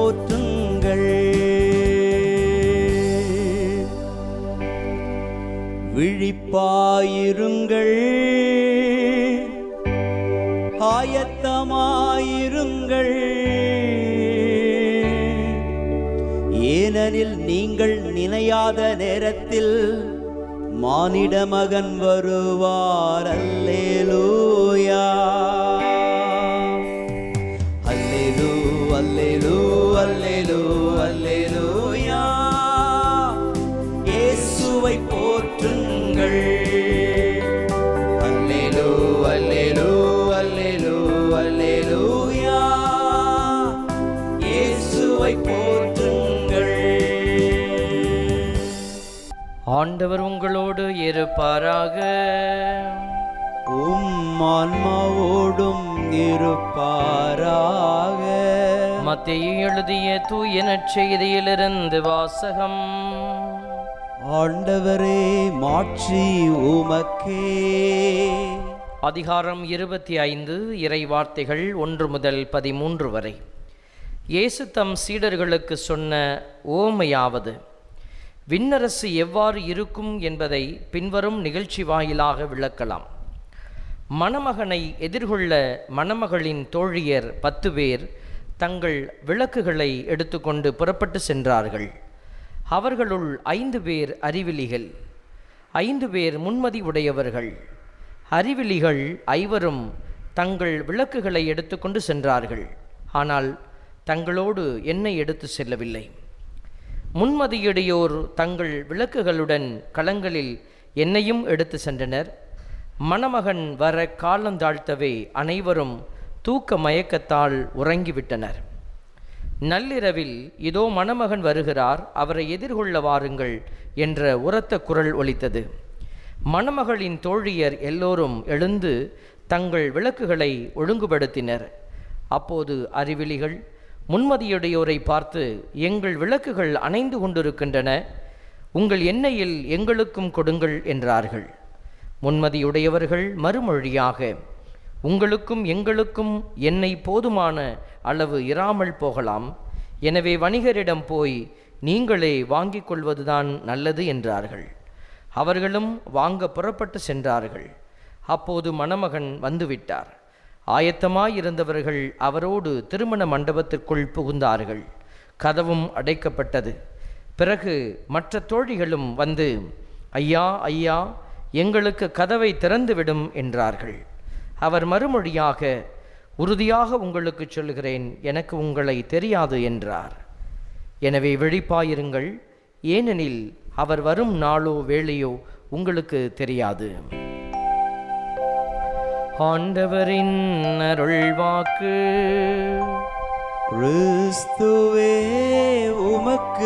போற்றுங்கள் விழிப்பாயிருங்கள் ஆயத்தமாயிருங்கள் ஏனெனில் நீங்கள் நினையாத நேரத்தில் மானிட மகன் வருவார் அல்லேலூயா அல்லேலூ அல்லேலூ அல்லேலூ அல்லேலூயா இயேசுவை போற்றுங்கள் அல்லேலூ அல்லேலூ அல்லேலூ அல்லேலூயா இயேசுவை போற்றுங்கள் ஆண்டவர் உங்களோடு இருப்பாராக உம் ஆன்மாவோடும் இருப்பாராக மத்திய எழுதிய தூய நற்செய்தியிலிருந்து வாசகம் ஆண்டவரே மாட்சி உமக்கே அதிகாரம் இருபத்தி ஐந்து இறை வார்த்தைகள் ஒன்று முதல் பதிமூன்று வரை இயேசு தம் சீடர்களுக்கு சொன்ன ஓமையாவது விண்ணரசு எவ்வாறு இருக்கும் என்பதை பின்வரும் நிகழ்ச்சி வாயிலாக விளக்கலாம் மணமகனை எதிர்கொள்ள மணமகளின் தோழியர் பத்து பேர் தங்கள் விளக்குகளை எடுத்துக்கொண்டு புறப்பட்டு சென்றார்கள் அவர்களுள் ஐந்து பேர் அறிவிலிகள் ஐந்து பேர் முன்மதி உடையவர்கள் அறிவிலிகள் ஐவரும் தங்கள் விளக்குகளை எடுத்துக்கொண்டு சென்றார்கள் ஆனால் தங்களோடு எண்ணெய் எடுத்து செல்லவில்லை முன்மதியுடையோர் தங்கள் விளக்குகளுடன் களங்களில் எண்ணெயும் எடுத்து சென்றனர் மணமகன் வர காலந்தாழ்த்தவே அனைவரும் தூக்க மயக்கத்தால் உறங்கிவிட்டனர் நள்ளிரவில் இதோ மணமகன் வருகிறார் அவரை எதிர்கொள்ள வாருங்கள் என்ற உரத்த குரல் ஒலித்தது மணமகளின் தோழியர் எல்லோரும் எழுந்து தங்கள் விளக்குகளை ஒழுங்குபடுத்தினர் அப்போது அறிவிலிகள் முன்மதியுடையோரை பார்த்து எங்கள் விளக்குகள் அணைந்து கொண்டிருக்கின்றன உங்கள் எண்ணெயில் எங்களுக்கும் கொடுங்கள் என்றார்கள் முன்மதியுடையவர்கள் மறுமொழியாக உங்களுக்கும் எங்களுக்கும் எண்ணெய் போதுமான அளவு இராமல் போகலாம் எனவே வணிகரிடம் போய் நீங்களே வாங்கிக் கொள்வதுதான் நல்லது என்றார்கள் அவர்களும் வாங்க புறப்பட்டு சென்றார்கள் அப்போது மணமகன் வந்துவிட்டார் ஆயத்தமாயிருந்தவர்கள் அவரோடு திருமண மண்டபத்திற்குள் புகுந்தார்கள் கதவும் அடைக்கப்பட்டது பிறகு மற்ற தோழிகளும் வந்து ஐயா ஐயா எங்களுக்கு கதவை திறந்துவிடும் என்றார்கள் அவர் மறுமொழியாக உறுதியாக உங்களுக்கு சொல்கிறேன் எனக்கு உங்களை தெரியாது என்றார் எனவே விழிப்பாயிருங்கள் ஏனெனில் அவர் வரும் நாளோ வேளையோ உங்களுக்கு தெரியாது ஆண்டவரின் அருள்வாக்கு கிறிஸ்துவே உமக்கு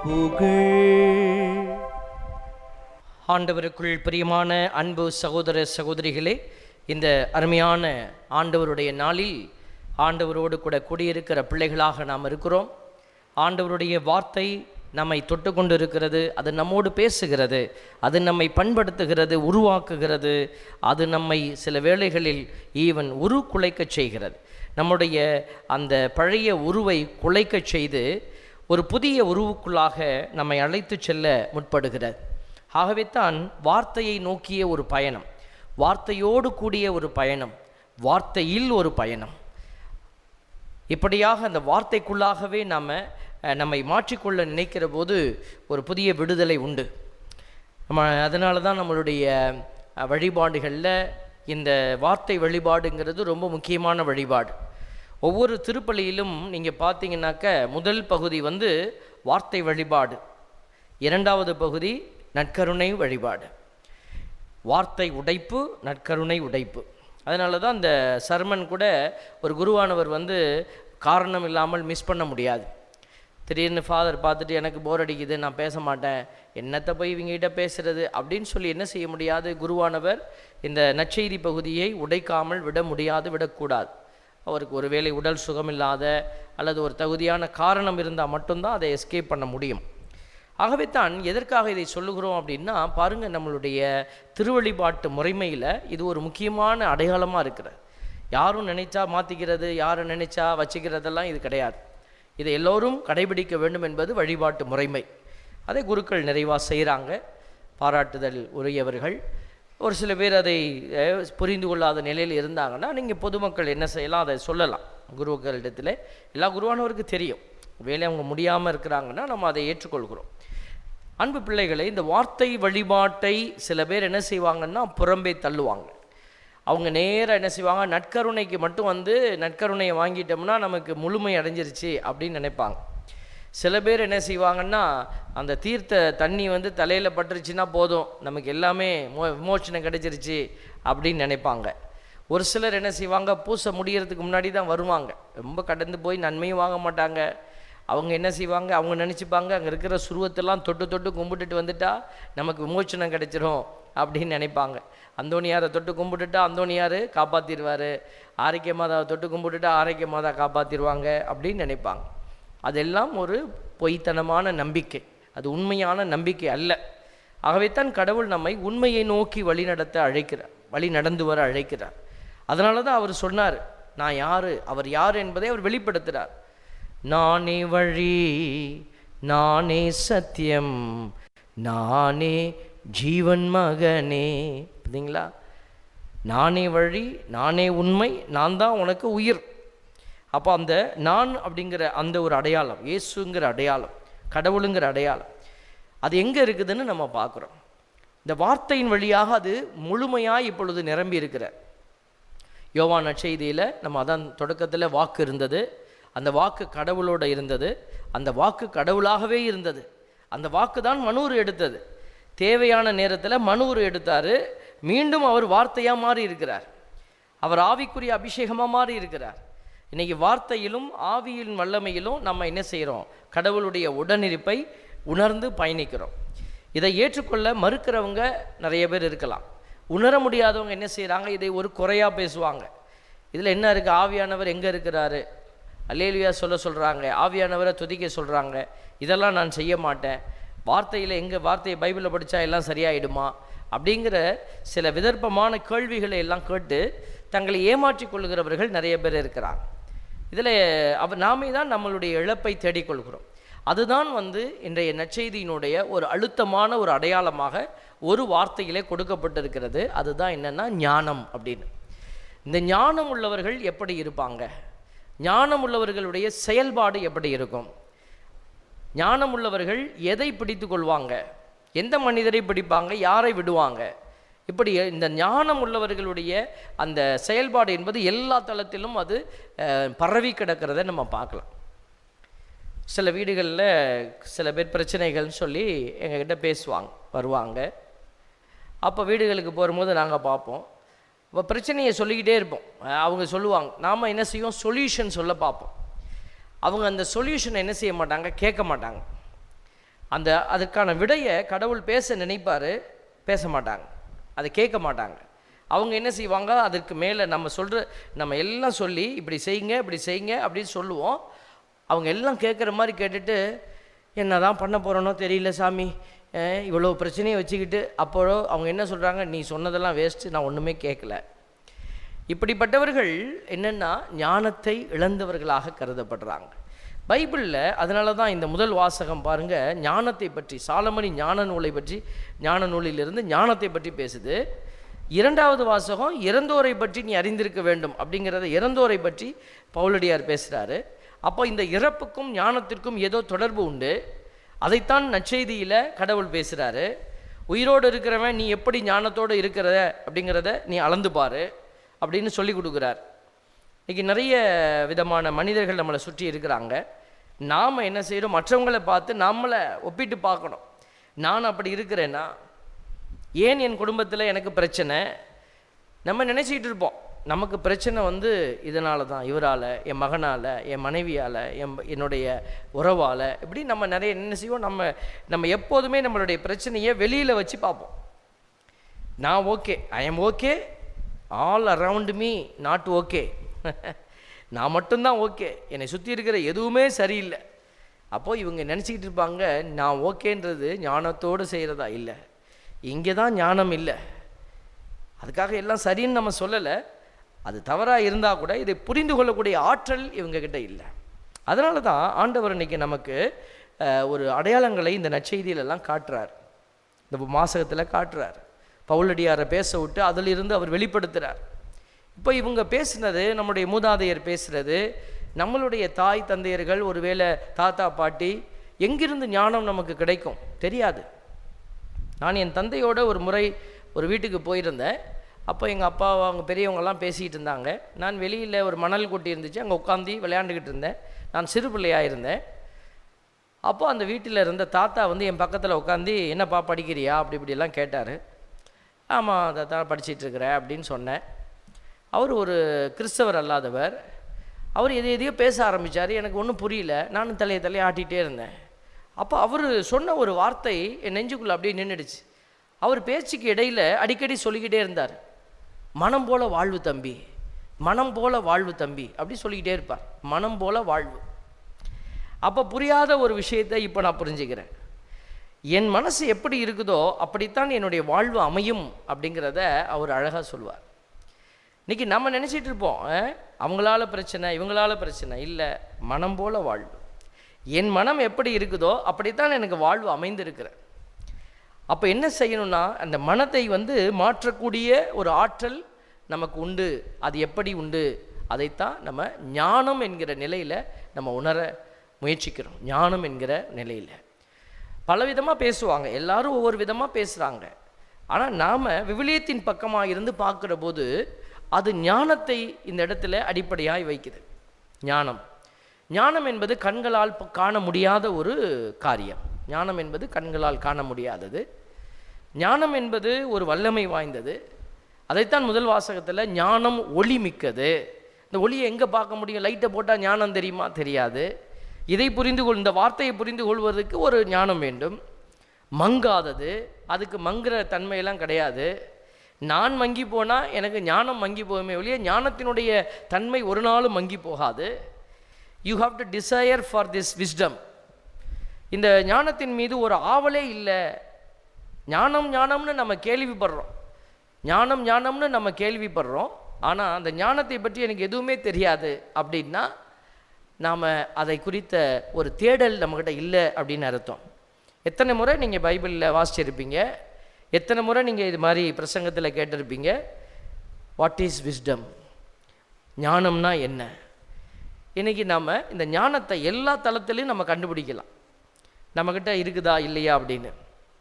புகழ் ஆண்டவருக்குள் பிரியமான அன்பு சகோதர சகோதரிகளே இந்த அருமையான ஆண்டவருடைய நாளில் ஆண்டவரோடு கூட கூடியிருக்கிற பிள்ளைகளாக நாம் இருக்கிறோம் ஆண்டவருடைய வார்த்தை நம்மை தொட்டு கொண்டு இருக்கிறது அது நம்மோடு பேசுகிறது அது நம்மை பண்படுத்துகிறது உருவாக்குகிறது அது நம்மை சில வேளைகளில் ஈவன் உரு குலைக்கச் செய்கிறது நம்முடைய அந்த பழைய உருவை குலைக்கச் செய்து ஒரு புதிய உருவுக்குள்ளாக நம்மை அழைத்து செல்ல முற்படுகிறது ஆகவே தான் வார்த்தையை நோக்கிய ஒரு பயணம் வார்த்தையோடு கூடிய ஒரு பயணம் வார்த்தையில் ஒரு பயணம் இப்படியாக அந்த வார்த்தைக்குள்ளாகவே நாம் நம்மை மாற்றிக்கொள்ள நினைக்கிற போது ஒரு புதிய விடுதலை உண்டு நம்ம அதனால தான் நம்மளுடைய அஹ், வழிபாடுகளில் இந்த வார்த்தை வழிபாடுங்கிறது ரொம்ப முக்கியமான வழிபாடு ஒவ்வொரு திருப்பலியிலும் நீங்கள் பார்த்தீங்கன்னாக்க முதல் பகுதி வந்து வார்த்தை வழிபாடு இரண்டாவது பகுதி நற்கருணை வழிபாடு வார்த்தை உடைப்பு நற்கருணை உடைப்பு அதனால தான் அந்த சர்மன் கூட ஒரு குருவானவர் வந்து காரணம் இல்லாமல் மிஸ் பண்ண முடியாது திடீர்னு ஃபாதர் பார்த்துட்டு எனக்கு போர் அடிக்குது நான் பேச மாட்டேன் என்னத்தை போய் இவங்ககிட்ட பேசுறது அப்படின்னு சொல்லி என்ன செய்ய முடியாது குருவானவர் இந்த நற்செய்தி பகுதியை உடைக்காமல் விட முடியாது விடக்கூடாது அவருக்கு ஒருவேளை உடல் சுகமில்லாத அல்லது ஒரு தகுதியான காரணம் இருந்தால் மட்டும்தான் அதை எஸ்கேப் பண்ண முடியும் ஆகவே தான் எதற்காக இதை சொல்லுகிறோம் அப்படின்னா பாருங்க நம்மளுடைய திருவழிபாட்டு முறைமையில் இது ஒரு முக்கியமான அடையாளமாக இருக்கிறது யாரும் நினைச்சா மாற்றிக்கிறது யாரும் நினைச்சா வச்சுக்கிறதெல்லாம் இது கிடையாது இதை எல்லோரும் கடைபிடிக்க வேண்டும் என்பது வழிபாட்டு முறைமை அதை குருக்கள் நிறைவாக செய்கிறாங்க பாராட்டுதல் உரியவர்கள் ஒரு சில பேர் அதை அஹ், புரிந்து கொள்ளாத நிலையில் இருந்தாங்கன்னா நீங்கள் பொதுமக்கள் என்ன செய்யலாம் அதை சொல்லலாம் குருக்களிடத்தில் எல்லா குருவானவருக்கு தெரியும் வேலை அவங்க முடியாமல் இருக்கிறாங்கன்னா நம்ம அதை ஏற்றுக்கொள்கிறோம் அன்பு பிள்ளைகளை இந்த வார்த்தை வழிபாட்டை சில பேர் என்ன செய்வாங்கன்னா புறம்பே தள்ளுவாங்க அவங்க நேராக என்ன செய்வாங்க நற்கருணைக்கு மட்டும் வந்து நற்கருணையை வாங்கிட்டோம்னா நமக்கு முழுமை அடைஞ்சிருச்சு அப்படின்னு நினைப்பாங்க சில பேர் என்ன செய்வாங்கன்னா அந்த தீர்த்த தண்ணி வந்து தலையில் பட்டுருச்சுன்னா போதும் நமக்கு எல்லாமே மோ விமோச்சனம் கிடைச்சிருச்சு அப்படின்னு நினைப்பாங்க ஒரு சிலர் என்ன செய்வாங்க பூசை முடியறதுக்கு முன்னாடி தான் வருவாங்க ரொம்ப கடந்து போய் நன்மையும் வாங்க மாட்டாங்க அவங்க என்ன செய்வாங்க அவங்க நினச்சிப்பாங்க அங்கே இருக்கிற சுருவத்தெல்லாம் தொட்டு தொட்டு கும்பிட்டுட்டு வந்துட்டா நமக்கு விமோச்சனம் கிடைச்சிரும் அப்படின்னு நினைப்பாங்க அந்தோணியாரை தொட்டு கும்பிட்டுட்டா அந்தோணியார் காப்பாற்றிடுவார் ஆரோக்கிய மாதாவை தொட்டு கும்பிட்டுட்டா ஆரோக்கிய மாதா காப்பாற்றிடுவாங்க அப்படின்னு நினைப்பாங்க அதெல்லாம் ஒரு பொய்த்தனமான நம்பிக்கை அது உண்மையான நம்பிக்கை அல்ல ஆகவே தான் கடவுள் நம்மை உண்மையை நோக்கி வழிநடத்த அழைக்கிறார் வழி நடந்து வர அழைக்கிறார் அதனால தான் அவர் சொன்னார் நான் யார் அவர் யார் என்பதை அவர் வெளிப்படுத்துகிறார் நானே வழி நானே சத்தியம் நானே ஜீவன் மகனே பார்த்தீங்களா நானே வழி நானே உண்மை நான் தான் உனக்கு உயிர் அப்போ அந்த நான் அப்படிங்கிற அந்த ஒரு அடையாளம் இயேசுங்கிற அடையாளம் கடவுளுங்கிற அடையாளம் அது எங்கே இருக்குதுன்னு நம்ம பார்க்குறோம் இந்த வார்த்தையின் வழியாக அது முழுமையாக இப்பொழுது நிரம்பி இருக்கிற யோவான் நற்செய்தியில் நம்ம அதான் தொடக்கத்தில் வாக்கு இருந்தது அந்த வாக்கு கடவுளோட இருந்தது அந்த வாக்கு கடவுளாகவே இருந்தது அந்த வாக்கு தான் மனூர் எடுத்தது தேவையான நேரத்தில் மனூர் எடுத்தார் மீண்டும் அவர் வார்த்தையாக மாறி இருக்கிறார் அவர் ஆவிக்குரிய அபிஷேகமாக மாறி இருக்கிறார் இன்னைக்கு வார்த்தையிலும் ஆவியின் வல்லமையிலும் நம்ம என்ன செய்கிறோம் கடவுளுடைய உடனிருப்பை உணர்ந்து பயணிக்கிறோம் இதை ஏற்றுக்கொள்ள மறுக்கிறவங்க நிறைய பேர் இருக்கலாம் உணர முடியாதவங்க என்ன செய்கிறாங்க இதை ஒரு குறையாக பேசுவாங்க இதில் என்ன இருக்குது ஆவியானவர் எங்கே இருக்கிறாரு அல்லேலியா சொல்ல சொல்கிறாங்க ஆவியானவரை துதிக்க சொல்கிறாங்க இதெல்லாம் நான் செய்ய மாட்டேன் வார்த்தையில் எங்கே வார்த்தையை பைபிளில் படித்தா எல்லாம் சரியாயிடுமா அப்படிங்கிற சில விதர்ப்பமான கேள்விகளை எல்லாம் கேட்டு தங்களை ஏமாற்றிக் கொள்கிறவர்கள் நிறைய பேர் இருக்கிறாங்க இதில் அவ நாமே தான் நம்மளுடைய இழப்பை தேடிக்கொள்கிறோம் அதுதான் வந்து இன்றைய நற்செய்தியினுடைய ஒரு அழுத்தமான ஒரு அடையாளமாக ஒரு வார்த்தையிலே கொடுக்கப்பட்டிருக்கிறது அதுதான் என்னென்னா ஞானம் அப்படின்னு இந்த ஞானம் உள்ளவர்கள் எப்படி இருப்பாங்க ஞானம் உள்ளவர்களுடைய செயல்பாடு எப்படி இருக்கும் ஞானம் உள்ளவர்கள் எதை பிடித்து கொள்வாங்க எந்த மனிதரை பிடிப்பாங்க யாரை விடுவாங்க இப்படி இந்த ஞானம் உள்ளவர்களுடைய அந்த செயல்பாடு என்பது எல்லா தளத்திலும் அது அஹ், பரவி கிடக்கிறத நம்ம பார்க்கலாம் சில வீடுகளில் சில பேர் பிரச்சனைகள்னு சொல்லி எங்ககிட்ட பேசுவாங்க வருவாங்க அப்போ வீடுகளுக்கு போகும்போது நாங்கள் பார்ப்போம் இப்போ பிரச்சனையை சொல்லிக்கிட்டே இருப்போம் அஹ் அவங்க சொல்லுவாங்க நாம் என்ன செய்வோம் சொல்யூஷன் சொல்ல பார்ப்போம் அவங்க அந்த சொல்யூஷனை என்ன செய்ய மாட்டாங்க கேட்க மாட்டாங்க அந்த அதுக்கான விடையை கடவுள் பேச நினைப்பார் பேச மாட்டாங்க அதை கேட்க மாட்டாங்க அவங்க என்ன செய்வாங்க அதற்கு மேலே நம்ம சொல்கிற நம்ம எல்லாம் சொல்லி இப்படி செய்யுங்க இப்படி செய்யுங்க அப்படின்னு சொல்லுவோம் அவங்க எல்லாம் கேட்குற மாதிரி கேட்டுட்டு என்ன தான் பண்ண போகிறோனோ தெரியல சாமி அஹ் இவ்வளோ பிரச்சனையை வச்சுக்கிட்டு அப்போ அவங்க என்ன சொல்கிறாங்க நீ சொன்னதெல்லாம் வேஸ்ட்டு நான் ஒன்றுமே கேட்கல இப்படிப்பட்டவர்கள் என்னென்னா ஞானத்தை இழந்தவர்களாக கருதப்படுறாங்க பைபிளில் அதனால தான் இந்த முதல் வாசகம் பாருங்க ஞானத்தை பற்றி சாலமணி ஞான நூலை பற்றி ஞான நூலிலிருந்து ஞானத்தை பற்றி பேசுது இரண்டாவது வாசகம் இறந்தோரை பற்றி நீ அறிந்திருக்க வேண்டும் அப்படிங்கிறத இறந்தோரை பற்றி பவுலடியார் பேசுகிறாரு அப்போ இந்த இறப்புக்கும் ஞானத்திற்கும் ஏதோ தொடர்பு உண்டு அதைத்தான் நற்செய்தியில் கடவுள் பேசுகிறாரு உயிரோடு இருக்கிறவன் நீ எப்படி ஞானத்தோடு இருக்கிறத அப்படிங்கிறத நீ அளந்து பாரு அப்படின்னு சொல்லி கொடுக்குறார் இன்னைக்கு நிறைய விதமான மனிதர்கள் நம்மளை சுற்றி இருக்கிறாங்க நாம் என்ன செய்கிறோம் மற்றவங்களை பார்த்து நம்மளை ஒப்பிட்டு பார்க்கணும் நான் அப்படி இருக்கிறேன்னா ஏன் என் குடும்பத்தில் எனக்கு பிரச்சனை நம்ம நினச்சிக்கிட்டு இருப்போம் நமக்கு பிரச்சனை வந்து இதனால தான் இவரால் என் மகனால் என் மனைவியால் என் என்னுடைய உறவால் இப்படி நம்ம நிறைய என்ன செய்வோம் நம்ம நம்ம எப்போதுமே நம்மளுடைய பிரச்சனையை வெளியில் வச்சு பார்ப்போம் நான் okay I am okay all around me not okay நான் மட்டும்தான் ஓகே என்னை சுற்றி இருக்கிற எதுவுமே சரியில்லை அப்போது இவங்க நினச்சிக்கிட்டு இருப்பாங்க நான் ஓகேன்றது ஞானத்தோடு செய்கிறதா இல்லை இங்கே தான் ஞானம் இல்லை அதுக்காக எல்லாம் சரின்னு நம்ம சொல்லலை அது தவறாக இருந்தால் கூட இதை புரிந்து கொள்ளக்கூடிய ஆற்றல் இவங்க கிட்ட இல்லை அதனால தான் ஆண்டவர் இன்னைக்கு நமக்கு அஹ், ஒரு அடையாளங்களை இந்த நற்செய்தியிலெல்லாம் காட்டுறார் இந்த மாசகத்தில் காட்டுறார் பவுலடியாரை பேச விட்டு அதிலிருந்து அவர் வெளிப்படுத்துகிறார் இப்போ இவங்க பேசுனது நம்முடைய மூதாதையர் பேசுறது நம்மளுடைய தாய் தந்தையர்கள் ஒருவேளை தாத்தா பாட்டி எங்கிருந்து ஞானம் நமக்கு கிடைக்கும் தெரியாது நான் என் தந்தையோட ஒரு முறை ஒரு வீட்டுக்கு போயிருந்தேன் அப்போ எங்கள் அப்பா அவங்க பெரியவங்கெல்லாம் பேசிகிட்டு இருந்தாங்க நான் வெளியில் ஒரு மணல் கொட்டி இருந்துச்சு அங்கே உட்காந்து விளையாண்டுக்கிட்டு இருந்தேன் நான் சிறு பிள்ளையாக இருந்தேன் அப்போ அந்த வீட்டில் இருந்த தாத்தா வந்து என் பக்கத்தில் உட்காந்து என்னப்பா படிக்கிறியா அப்படி இப்படியெல்லாம் கேட்டார் ஆமாம் தாத்தா படிச்சிட்டு இருக்கிறேன் அப்படின்னு சொன்னேன் அவர் ஒரு கிறிஸ்தவர் அல்லாதவர் அவர் எதை எதையோ பேச ஆரம்பித்தார் எனக்கு ஒன்றும் புரியல நானும் தலையை தலையை ஆட்டிகிட்டே இருந்தேன் அப்போ அவர் சொன்ன ஒரு வார்த்தை என் நெஞ்சுக்குள்ளே அப்படியே நின்றுடுச்சு அவர் பேச்சுக்கு இடையில் அடிக்கடி சொல்லிக்கிட்டே இருந்தார் மனம் போல வாழ்வு தம்பி மனம் போல வாழ்வு தம்பி அப்படி சொல்லிக்கிட்டே இருப்பார் மனம் போல வாழ்வு அப்போ புரியாத ஒரு விஷயத்தை இப்போ நான் புரிஞ்சுக்கிறேன் என் மனசு எப்படி இருக்குதோ அப்படித்தான் என்னுடைய வாழ்வு அமையும் அப்படிங்கிறத அவர் அழகாக சொல்வார் இன்னைக்கு நம்ம நினச்சிட்டு இருப்போம் அஹ், அவங்களால பிரச்சனை இவங்களால பிரச்சனை இல்லை மனம் போல வாழ்வு என் மனம் எப்படி இருக்குதோ அப்படித்தான் எனக்கு வாழ்வு அமைந்திருக்கிற அப்போ என்ன செய்யணும்னா அந்த மனத்தை வந்து மாற்றக்கூடிய ஒரு ஆற்றல் நமக்கு உண்டு அது எப்படி உண்டு அதைத்தான் நம்ம ஞானம் என்கிற நிலையில் நம்ம உணர முயற்சிக்கிறோம் ஞானம் என்கிற நிலையில் பலவிதமாக பேசுவாங்க எல்லாரும் ஒவ்வொரு விதமாக பேசுகிறாங்க ஆனால் நாம் விவிலியத்தின் பக்கமாக இருந்து பார்க்குற போது அது ஞானத்தை இந்த இடத்துல அடிப்படையாய் வைக்குது ஞானம் ஞானம் என்பது கண்களால் ப- காண முடியாத ஒரு காரியம் ஞானம் என்பது கண்களால் காண முடியாதது ஞானம் என்பது ஒரு வல்லமை வாய்ந்தது அதைத்தான் முதல் வாசகத்தில் ஞானம் ஒளி மிக்கது இந்த ஒளியை எங்கே பார்க்க முடியும் லைட்டை போட்டால் ஞானம் தெரியுமா தெரியாது இதை புரிந்து கொள் இந்த வார்த்தையை புரிந்து கொள்வதற்கு ஒரு ஞானம் வேண்டும் மங்காதது அதுக்கு மங்குற தன்மையெல்லாம் கிடையாது நான் மங்கி போனால் எனக்கு ஞானம் மங்கி போகுமே ஒழிய ஞானத்தினுடைய தன்மை ஒரு நாளும் மங்கி போகாது you have to desire for this wisdom இந்த ஞானத்தின் மீது ஒரு ஆவலே இல்லை ஞானம் ஞானம்னு நம்ம கேள்விப்படுறோம் ஞானம் ஞானம்னு நம்ம கேள்விப்படுறோம் ஆனால் அந்த ஞானத்தை பற்றி எனக்கு எதுவுமே தெரியாது அப்படின்னா நாம் அதை குறித்த ஒரு தேடல் நம்மக்கிட்ட இல்லை அப்படின்னு அர்த்தம் எத்தனை முறை நீங்கள் பைபிளில் வாசிச்சிருப்பீங்க எத்தனை முறை நீங்கள் இது மாதிரி பிரசங்கத்தில் கேட்டிருப்பீங்க வாட் இஸ் விஸ்டம் ஞானம்னா என்ன இன்னைக்கு நாம் இந்த ஞானத்தை எல்லா தளத்திலையும் நம்ம கண்டுபிடிக்கலாம் நம்மக்கிட்ட இருக்குதா இல்லையா அப்படின்னு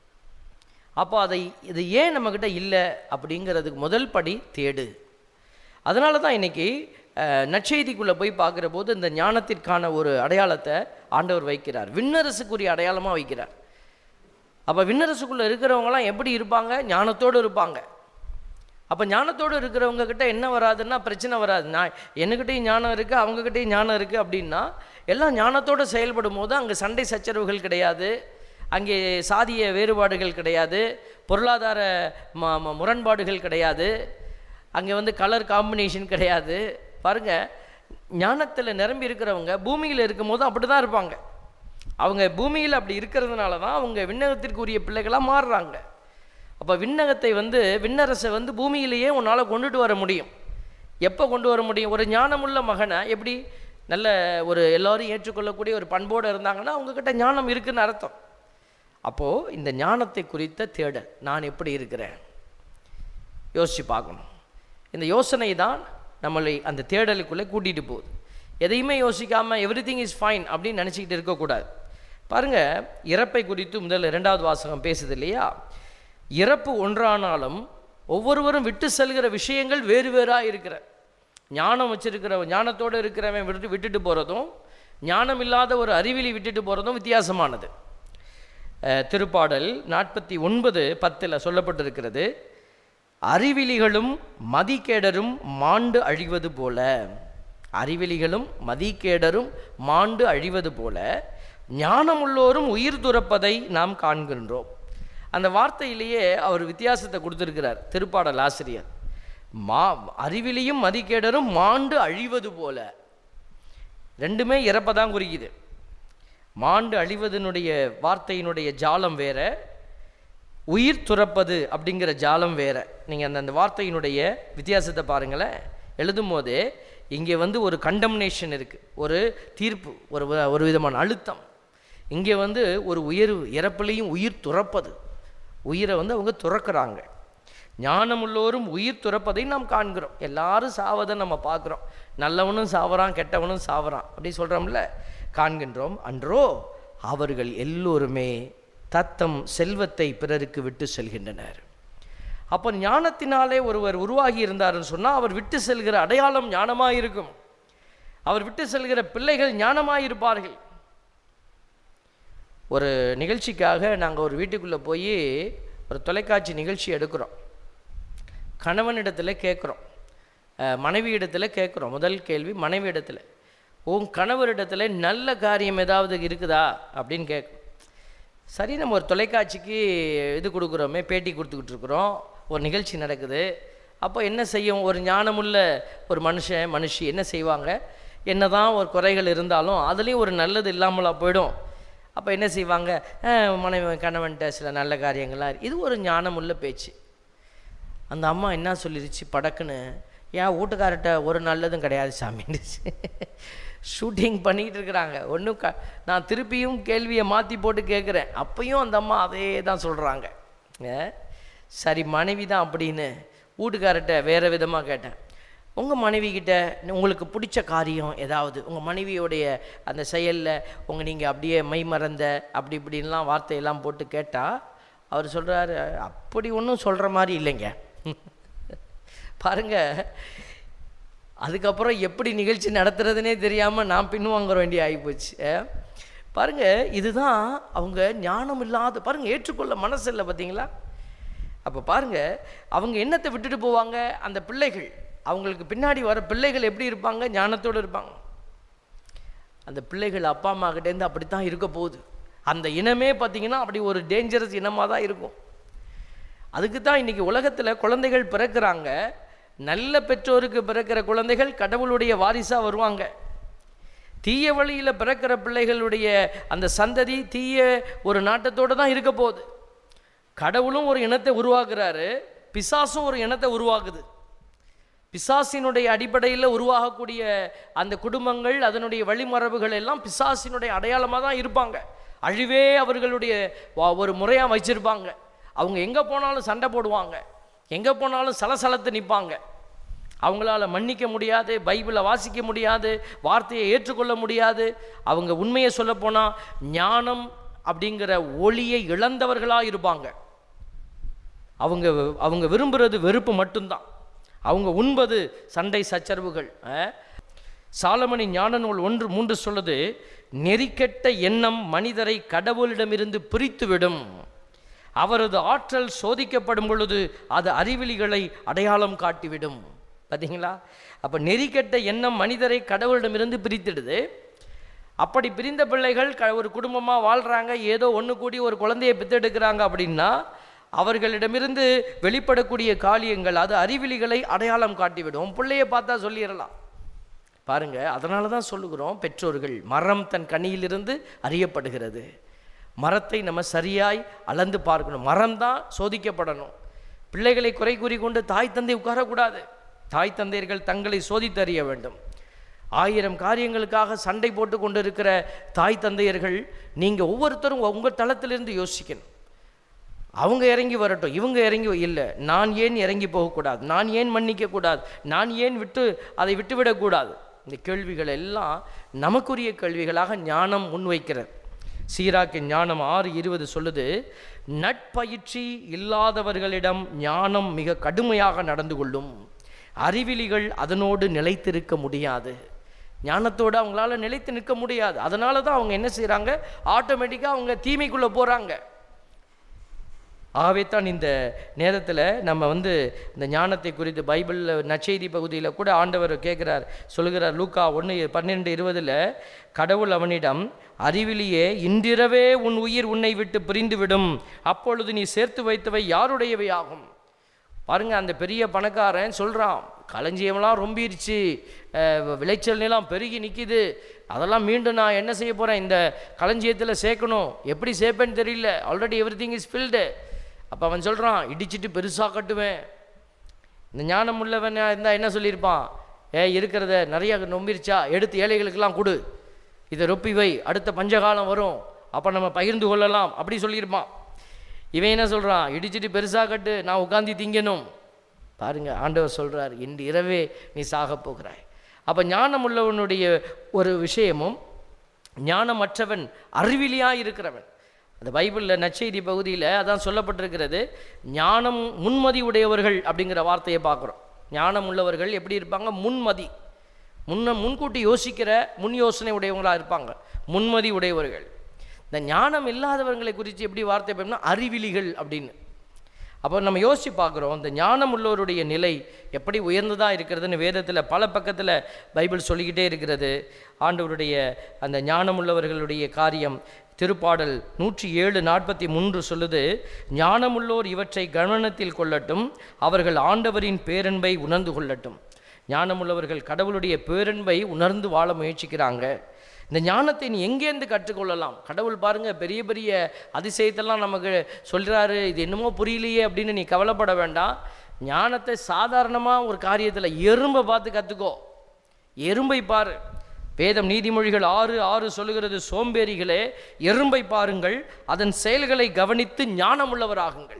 அப்போ அதை இது ஏன் நம்மக்கிட்ட இல்லை அப்படிங்கிறதுக்கு முதல் படி தேடு அதனால தான் இன்னைக்கு அஹ், நற்செய்திக்குள்ளே போய் பார்க்குற போது இந்த ஞானத்திற்கான ஒரு அடையாளத்தை ஆண்டவர் வைக்கிறார் விண்ணரசுக்குரிய அடையாளமாக வைக்கிறார் அப்போ விண்ணரசுக்குள்ளே இருக்கிறவங்களாம் எப்படி இருப்பாங்க ஞானத்தோடு இருப்பாங்க அப்போ ஞானத்தோடு இருக்கிறவங்க கிட்ட என்ன வராதுன்னா பிரச்சனை வராது நான் என்னக்கிட்டையும் ஞானம் இருக்குது அவங்கக்கிட்டையும் ஞானம் இருக்குது அப்படின்னா எல்லாம் ஞானத்தோடு செயல்படும் போது அங்கே சண்டை சச்சரவுகள் கிடையாது அங்கே சாதிய வேறுபாடுகள் கிடையாது பொருளாதார ம ம- முரண்பாடுகள் கிடையாது அங்கே வந்து கலர் காம்பினேஷன் கிடையாது பாருங்க ஞானத்தில் நிரம்பி இருக்கிறவங்க பூமியில் இருக்கும்போது அப்படி தான் இருப்பாங்க அவங்க பூமியில் அப்படி இருக்கிறதுனால தான் அவங்க விண்ணகத்திற்குரிய பிள்ளைகளாக மாறுறாங்க அப்போ விண்ணகத்தை வந்து விண்ணரசை வந்து பூமியிலேயே உன்னால் கொண்டுட்டு வர முடியும் எப்போ கொண்டு வர முடியும் ஒரு ஞானமுள்ள மகனை எப்படி நல்ல ஒரு எல்லாரும் ஏற்றுக்கொள்ளக்கூடிய ஒரு பண்போடு இருந்தாங்கன்னா அவங்கக்கிட்ட ஞானம் இருக்குன்னு அர்த்தம் அப்போது இந்த ஞானத்தை குறித்த தேடல் நான் எப்படி இருக்கிறேன் யோசித்து பார்க்கணும் இந்த யோசனை தான் நம்மளை அந்த தேடலுக்குள்ளே கூட்டிகிட்டு போகுது எதையுமே யோசிக்காமல் எவ்ரி திங் இஸ் ஃபைன் அப்படின்னு நினச்சிக்கிட்டு இருக்கக்கூடாது பாருங்கள் இறப்பை குறித்து முதல்ல இரண்டாவது வாசகம் பேசுது இல்லையா இறப்பு ஒன்றானாலும் ஒவ்வொருவரும் விட்டு செல்கிற விஷயங்கள் வேறு வேறாக இருக்கிற ஞானம் வச்சிருக்கிற ஞானத்தோடு இருக்கிறவன் விட்டு விட்டுட்டு போகிறதும் ஞானம் இல்லாத ஒரு அறிவிலி விட்டுட்டு போகிறதும் வித்தியாசமானது அஹ், திருப்பாடல் நாற்பத்தி ஒன்பது பத்தில் சொல்லப்பட்டிருக்கிறது அறிவிலிகளும் மதிகேடரும் மாண்டு அழிவது போல அறிவிலிகளும் மதிகேடரும் மாண்டு அழிவது போல ஞானமுள்ளோரும் உயிர் துறப்பதை நாம் காண்கின்றோம் அந்த வார்த்தையிலேயே அவர் வித்தியாசத்தை கொடுத்திருக்கிறார் திருப்பாடல் ஆசிரியர் மா அறிவிலியும் மதிகேடரும் மாண்டு அழிவது போல ரெண்டுமே இறப்பை தான் குறிக்குது மாண்டு அழிவதனுடைய வார்த்தையினுடைய ஜாலம் வேற உயிர் துறப்பது அப்படிங்கிற ஜாலம் வேற நீங்கள் அந்த அந்த வார்த்தையினுடைய வித்தியாசத்தை பாருங்களேன் எழுதும் போதே இங்கே வந்து ஒரு கண்டம்னேஷன் இருக்குது ஒரு தீர்ப்பு ஒரு வ- ஒரு விதமான அழுத்தம் இங்கே வந்து ஒரு உயர்வு இறப்பிலையும் உயிர் துறப்பது உயிரை வந்து அவங்க துறக்கிறாங்க ஞானமுள்ளோரும் உயிர் துறப்பதை நாம் காண்கிறோம் எல்லாரும் சாவதை நம்ம பார்க்குறோம் நல்லவனும் சாவறான் கெட்டவனும் சாவறான் அப்படி சொல்கிறோம்ல காண்கின்றோம் அன்றோ அவர்கள் எல்லோருமே தத்தம் செல்வத்தை பிறருக்கு விட்டு செல்கின்றனர் அப்போ ஞானத்தினாலே ஒருவர் உருவாகி இருந்தாருன்னு சொன்னால் அவர் விட்டு செல்கிற அடையாளம் ஞானமாக இருக்கும் அவர் விட்டு செல்கிற பிள்ளைகள் ஞானமாக இருப்பார்கள் ஒரு நிகழ்ச்சிக்காக நாங்கள் ஒரு வீட்டுக்குள்ளே போய் ஒரு தொலைக்காட்சி நிகழ்ச்சி எடுக்கிறோம் கணவனிடத்தில் கேட்குறோம் மனைவி இடத்துல கேட்குறோம் முதல் கேள்வி மனைவி இடத்துல உன் கணவரிடத்துல நல்ல காரியம் ஏதாவது இருக்குதா அப்படின்னு கேட்கும் சரி நம்ம ஒரு தொலைக்காட்சிக்கு இது கொடுக்குறோமே பேட்டி கொடுத்துக்கிட்டு இருக்கிறோம் ஒரு நிகழ்ச்சி நடக்குது அப்போ என்ன செய்யும் ஒரு ஞானமுள்ள ஒரு மனுஷன் மனுஷி என்ன செய்வாங்க என்னதான் ஒரு குறைகள் இருந்தாலும் அதுலேயும் ஒரு நல்லது இல்லாமலா போயிடும் அப்போ என்ன செய்வாங்க "அஹ், மனைவி கணவன்கிட்ட சில நல்ல காரியங்கள்லாம் இருக்கு." இது ஒரு ஞானமுள்ள பேச்சு அந்த அம்மா என்ன சொல்லிருச்சு படக்குன்னு என் வீட்டுக்காரர்கிட்ட ஒரு நல்லதும் கிடையாது சாமின்னுச்சு ஷூட்டிங் பண்ணிக்கிட்டு இருக்கிறாங்க ஒன்றும் க நான் திருப்பியும் கேள்வியை மாற்றி போட்டு கேட்குறேன் அப்பையும் அந்த அம்மா அதே தான் சொல்கிறாங்க சரி மனைவி தான் அப்படின்னு வீட்டுக்காரர்கிட்ட வேறு விதமாக கேட்டேன் உங்கள் மனைவிக்கிட்ட உங்களுக்கு பிடிச்ச காரியம் ஏதாவது உங்கள் மனைவியோடைய அந்த செயலில் உங்கள் நீங்கள் அப்படியே மை மறந்த அப்படி இப்படின்லாம் வார்த்தையெல்லாம் போட்டு கேட்டால் அவர் சொல்கிறாரு அப்படி ஒன்றும் சொல்கிற மாதிரி இல்லைங்க பாருங்க அதுக்கப்புறம் எப்படி நிகழ்ச்சி நடத்துறதுனே தெரியாமல் நான் பின்வாங்க வேண்டிய ஆகிப்போச்சு அஹ். பாருங்க இதுதான் அவங்க ஞானம் இல்லாத பாருங்க ஏற்றுக்கொள்ள மனசு இல்லை பார்த்தீங்களா அப்போ பாருங்க அவங்க என்னத்தை விட்டுட்டு போவாங்க அந்த பிள்ளைகள் அவங்களுக்கு பின்னாடி வர பிள்ளைகள் எப்படி இருப்பாங்க ஞானத்தோடு இருப்பாங்க அந்த பிள்ளைகள் அப்பா அம்மா கிட்டேருந்து அப்படி தான் இருக்க போகுது அந்த இனமே பார்த்தீங்கன்னா அப்படி ஒரு டேஞ்சரஸ் இனமாக தான் இருக்கும் அதுக்கு தான் இன்றைக்கி உலகத்தில் குழந்தைகள் பிறக்கிறாங்க நல்ல பெற்றோருக்கு பிறக்கிற குழந்தைகள் கடவுளுடைய வாரிசாக வருவாங்க தீய வழியில் பிறக்கிற பிள்ளைகளுடைய அந்த சந்ததி தீய ஒரு நாட்டத்தோடு தான் இருக்க போகுது கடவுளும் ஒரு இனத்தை உருவாக்குறாரு பிசாசும் ஒரு இனத்தை உருவாக்குது பிசாசினுடைய அடிப்படையில் உருவாகக்கூடிய அந்த குடும்பங்கள் அதனுடைய வழிமரபுகள் எல்லாம் பிசாசினுடைய அடையாளமாக தான் இருப்பாங்க அழிவே அவர்களுடைய வா- ஒரு முறையாக வச்சிருப்பாங்க அவங்க எங்கே போனாலும் சண்டை போடுவாங்க எங்கே போனாலும் சலசலத்து நிற்பாங்க அவங்களால மன்னிக்க முடியாது பைபிளை வாசிக்க முடியாது வார்த்தையை ஏற்றுக்கொள்ள முடியாது அவங்க உண்மையை சொல்லப்போனால் ஞானம் அப்படிங்கிற ஒளியை இழந்தவர்களாக இருப்பாங்க அவங்க அவங்க விரும்புகிறது வெறுப்பு மட்டும்தான் அவங்க உண்பது சண்டை சச்சரவுகள் அஹ். சாலமணி ஞான நூல் ஒன்று மூன்று சொல்லுது நெறிக்கெட்ட எண்ணம் மனிதரை கடவுளிடமிருந்து பிரித்துவிடும் அவரது ஆற்றல் சோதிக்கப்படும் பொழுது அது அறிவிலிகளை அடையாளம் காட்டிவிடும் பார்த்தீங்களா அப்போ நெறிக்கெட்ட எண்ணம் மனிதரை கடவுளிடமிருந்து பிரித்திடுது அப்படி பிரிந்த பிள்ளைகள் க ஒரு குடும்பமாக வாழ்கிறாங்க ஏதோ ஒன்று கூடி ஒரு குழந்தையை பெற்றெடுக்கிறாங்க அப்படின்னா அவர்களிடமிருந்து வெளிப்படக்கூடிய காரியங்கள் அது அறிவிலிகளை அடையாளம் காட்டிவிடும் உன் பிள்ளையை பார்த்தா சொல்லிடலாம் பாருங்க அதனால தான் சொல்லுகிறோம் பெற்றோர்கள் மரம் தன் கனியிலிருந்து அறியப்படுகிறது மரத்தை நம்ம சரியாய் அளந்து பார்க்கணும் மரம் தான் சோதிக்கப்படணும் பிள்ளைகளை குறை கூறி கொண்டு தாய் தந்தை உட்காரக்கூடாது தாய் தந்தையர்கள் தங்களை சோதித்து அறிய வேண்டும் ஆயிரம் காரியங்களுக்காக சண்டை போட்டு கொண்டு இருக்கிற தாய் தந்தையர்கள் நீங்கள் ஒவ்வொருத்தரும் உங்கள் தளத்திலிருந்து யோசிக்கணும் அவங்க இறங்கி வரட்டும் இவங்க இறங்கி இல்லை நான் ஏன் இறங்கி போகக்கூடாது நான் ஏன் மன்னிக்க கூடாது நான் ஏன் விட்டு அதை விட்டுவிடக்கூடாது இந்த கேள்விகள் எல்லாம் நமக்குரிய கேள்விகளாக ஞானம் முன்வைக்கிறது சீராக்கின் ஞானம் ஆறு இருபது சொல்லுது நட்பயிற்சி இல்லாதவர்களிடம் ஞானம் மிக கடுமையாக நடந்து கொள்ளும் அறிவிலிகள் அதனோடு நிலைத்திருக்க முடியாது ஞானத்தோடு அவங்களால நிலைத்து நிற்க முடியாது அதனால தான் அவங்க என்ன செய்கிறாங்க ஆட்டோமேட்டிக்காக அவங்க தீமைக்குள்ளே போகிறாங்க ஆகவே தான் இந்த நேரத்தில் நம்ம வந்து இந்த ஞானத்தை குறித்து பைபிளில் நற்செய்தி பகுதியில் கூட ஆண்டவர் கேட்குறார் சொல்கிறார் லூக்கா ஒன்று பன்னெண்டு இருபதில் கடவுள் அவனிடம் அறிவிலியே இன்றிரவே உன் உயிர் உன்னை விட்டு பிரிந்துவிடும் அப்பொழுது நீ சேர்த்து வைத்தவை யாருடையவை ஆகும் பாருங்க அந்த பெரிய பணக்காரன் சொல்கிறான் களஞ்சியம்லாம் ரொம்பிருச்சு அஹ், விளைச்சல் நிலம் பெருகி நிற்கிது அதெல்லாம் மீண்டும் நான் என்ன செய்ய போகிறேன் இந்த களஞ்சியத்தில் சேர்க்கணும் எப்படி சேர்ப்பேன்னு தெரியல already everything is filled அப்போ அவன் சொல்கிறான் இடிச்சிட்டு பெருசாக கட்டுவேன் இந்த ஞானம் உள்ளவன் இருந்தால் என்ன சொல்லியிருப்பான் ஏ இருக்கிறத நிறைய நொம்பிருச்சா எடுத்து ஏழைகளுக்கெல்லாம் கொடு இதை ரொப்பி வை அடுத்த பஞ்சகாலம் வரும் அப்போ நம்ம பகிர்ந்து கொள்ளலாம் அப்படி சொல்லியிருப்பான் இவன் என்ன சொல்கிறான் இடிச்சிட்டு பெருசாக கட்டு நான் உட்காந்து திங்கணும் பாருங்க ஆண்டவர் சொல்கிறார் இன்று இரவே நீ சாகப் போகிறாய் அப்போ ஞானம் உள்ளவனுடைய ஒரு விஷயமும் ஞானமற்றவன் அறிவிலியாக இருக்கிறவன் அந்த பைபிளில் நற்செய்தி பகுதியில் அதான் சொல்லப்பட்டிருக்கிறது ஞானம் முன்மதி உடையவர்கள் அப்படிங்கிற வார்த்தையை பார்க்குறோம் ஞானம் உள்ளவர்கள் எப்படி இருப்பாங்க முன்மதி முன்ன முன்கூட்டி யோசிக்கிற முன் யோசனை உடையவங்களாக இருப்பாங்க முன்மதி உடையவர்கள் இந்த ஞானம் இல்லாதவர்களை குறித்து எப்படி வார்த்தை பேசணும்னா அறிவிலிகள் அப்படின்னு அப்போ நம்ம யோசித்து பார்க்குறோம் இந்த ஞானம் உள்ளவருடைய நிலை எப்படி உயர்ந்ததாக இருக்கிறதுன்னு வேதத்தில் பல பக்கத்தில் பைபிள் சொல்லிக்கிட்டே இருக்கிறது ஆண்டவருடைய அந்த ஞானம் உள்ளவர்களுடைய காரியம் திருப்பாடல் நூற்றி ஏழு நாற்பத்தி மூன்று சொல்லுது ஞானமுள்ளோர் இவற்றை கவனத்தில் கொள்ளட்டும் அவர்கள் ஆண்டவரின் பேரன்பை உணர்ந்து கொள்ளட்டும் ஞானமுள்ளவர்கள் கடவுளுடைய பேரன்பை உணர்ந்து வாழ முயற்சிக்கிறாங்க இந்த ஞானத்தை நீ எங்கேருந்து கற்றுக்கொள்ளலாம் கடவுள் பாருங்க பெரிய பெரிய அதிசயத்தெல்லாம் நமக்கு சொல்கிறாரு இது என்னமோ புரியலையே அப்படின்னு நீ கவலைப்பட வேண்டாம் ஞானத்தை சாதாரணமாக ஒரு காரியத்தில் எறும்பை பார்த்து கற்றுக்கோ எறும்பை பாரு வேதம் நீதிமொழிகள் ஆறு ஆறு சொல்லுகிறது சோம்பேறிகளே எறும்பை பாருங்கள் அதன் செயல்களை கவனித்து ஞானமுள்ளவராகுங்கள்